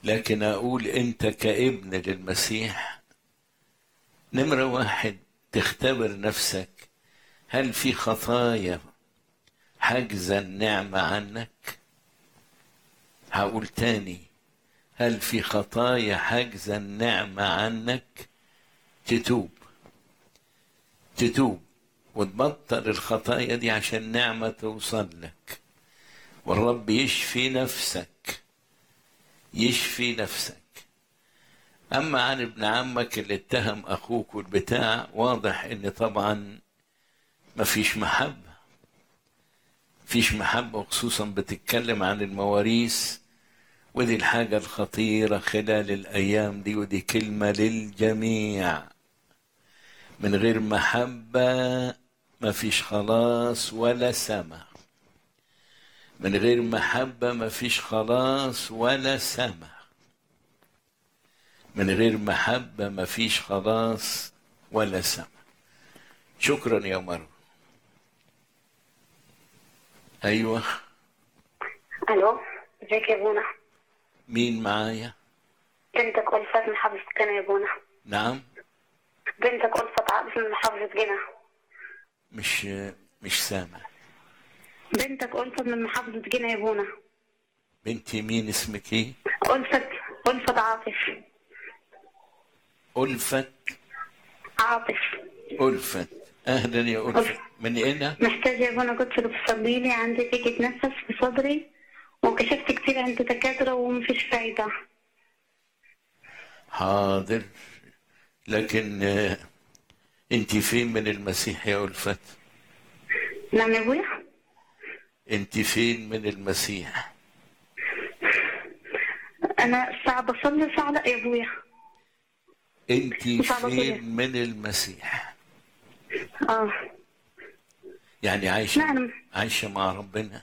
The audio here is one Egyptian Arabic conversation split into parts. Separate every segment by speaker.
Speaker 1: لكن أقول أنت كابن للمسيح نمرة واحد تختبر نفسك هل في خطايا حاجزة النعمة عنك هقول تاني هل في خطايا حاجزة النعمة عنك تتوب تتوب وتبطل الخطايا دي عشان نعمة توصل لك والرب يشفي نفسك يشفي نفسك أما عن ابن عمك اللي اتهم أخوك والبتاع واضح إن طبعا مفيش محبة مفيش محبة وخصوصا بتتكلم عن المواريث ودي الحاجة الخطيرة خلال الأيام دي ودي كلمة للجميع من غير محبة مفيش خلاص ولا سما من غير محبة مفيش خلاص ولا سما من غير محبة مفيش خلاص ولا سما شكرا يا مروة أيوة
Speaker 2: الو ازيك يا ابونا
Speaker 1: مين معايا
Speaker 2: بنتك ألفت من محافظة جنة يا ابونا
Speaker 1: نعم
Speaker 2: بنتك ألفت عاطف من محافظة جنة
Speaker 1: مش مش سامع
Speaker 2: بنتك ألفت من محافظة جنة يا ابونا
Speaker 1: بنتي مين اسمك ايه
Speaker 2: ألفت ألفت عاطف
Speaker 1: ألفت
Speaker 2: عاطف
Speaker 1: ألفت أهلا يا ألفت من هنا
Speaker 2: محتاجة يا ابونا كنت تصلي لي عندي ضيقة نفس في صدري وكشفت كتير عند دكاترة ومفيش فايدة
Speaker 1: حاضر لكن آه، انت فين من المسيح يا ألفت
Speaker 2: نعم يا ابويا
Speaker 1: انت فين من المسيح
Speaker 2: أنا ساعة بصلي وساعة لا يا ابويا
Speaker 1: انت
Speaker 2: مش على طول.
Speaker 1: فين من المسيح
Speaker 2: اه
Speaker 1: يعني عايشة
Speaker 2: نعم.
Speaker 1: عايشة مع ربنا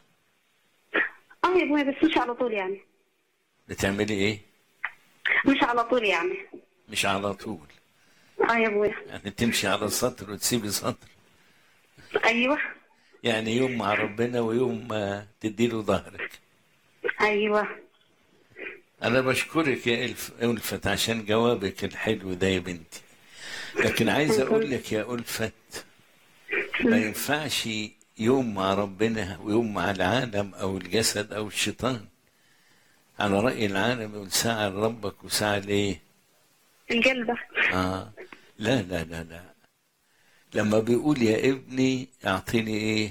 Speaker 2: اه يا ابويا بس مش على طول يعني
Speaker 1: بتعملي ايه
Speaker 2: مش على طول يعني
Speaker 1: مش على طول
Speaker 2: اه يا ابويا
Speaker 1: يعني تمشي على سطر وتسيبي سطر
Speaker 2: ايوه
Speaker 1: يعني يوم مع ربنا ويوم ما تديله ظهرك
Speaker 2: ايوه
Speaker 1: أنا بشكرك يا ألف ألفت عشان جوابك الحلو ده يا بنتي لكن عايز أقول لك يا ألفت ما ينفعش يوم مع ربنا ويوم مع العالم أو الجسد أو الشيطان على رأي العالم يقول ساعة لربك وساعة لإيه؟
Speaker 2: الجلبة
Speaker 1: آه لا لا لا لا لما بيقول يا ابني اعطيني ايه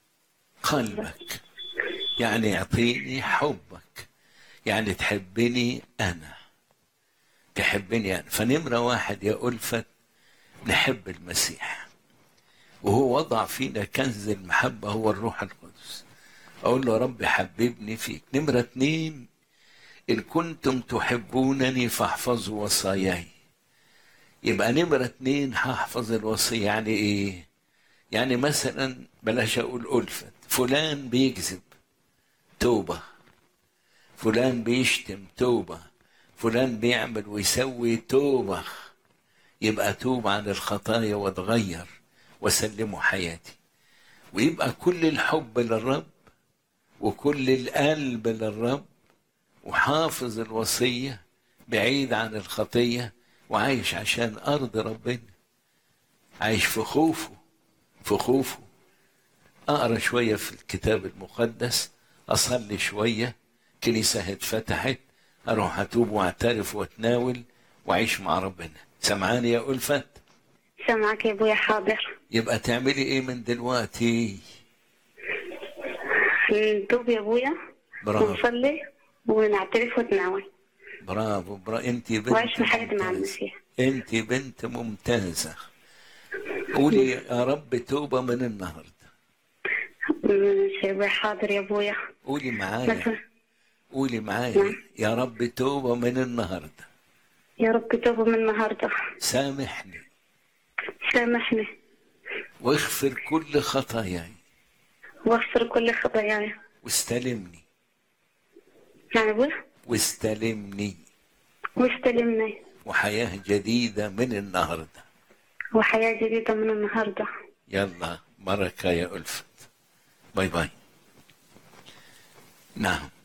Speaker 1: قلبك يعني اعطيني حبك يعني تحبني انا تحبني انا فنمرة واحد يا ألفت نحب المسيح وهو وضع فينا كنز المحبة هو الروح القدس أقول له يا رب حببني فيك نمرة اتنين إن كنتم تحبونني فاحفظوا وصاياي يبقى نمرة اتنين هحفظ الوصية يعني ايه يعني مثلا بلاش اقول ألفت فلان بيكذب توبة فلان بيشتم توبة فلان بيعمل ويسوي توبة يبقى توب عن الخطايا واتغير وسلمه حياتي ويبقى كل الحب للرب وكل القلب للرب وحافظ الوصية بعيد عن الخطية وعايش عشان أرض ربنا عايش في خوفه في خوفه أقرأ شوية في الكتاب المقدس أصلي شوية كنيسة اتفتحت أروح أتوب وأعترف وأتناول وأعيش مع ربنا سمعاني يا ألفت
Speaker 2: سامعك يا ابويا حاضر
Speaker 1: يبقى تعملي إيه من دلوقتي
Speaker 2: ندوب يا ابويا
Speaker 1: برافو
Speaker 2: ونصلي ونعترف ونتناول
Speaker 1: برافو برافو انت بنت
Speaker 2: وعيش في حياتي مع
Speaker 1: ممتازة.
Speaker 2: المسيح
Speaker 1: انت بنت ممتازة قولي يا رب توبة من النهاردة
Speaker 2: ماشي يا ابويا حاضر يا ابويا
Speaker 1: قولي معايا
Speaker 2: مثلا
Speaker 1: قولي معايا
Speaker 2: نعم.
Speaker 1: يا رب توبة من النهاردة
Speaker 2: يا رب توبة من النهاردة
Speaker 1: سامحني
Speaker 2: سامحني
Speaker 1: واغفر كل خطاياي
Speaker 2: واغفر كل خطاياي
Speaker 1: واستلمني
Speaker 2: نعم يا ابويا
Speaker 1: واستلمني
Speaker 2: واستلمني
Speaker 1: وحياة جديدة من النهاردة
Speaker 2: وحياة جديدة من النهاردة
Speaker 1: يلا بركة يا ألفت باي باي نعم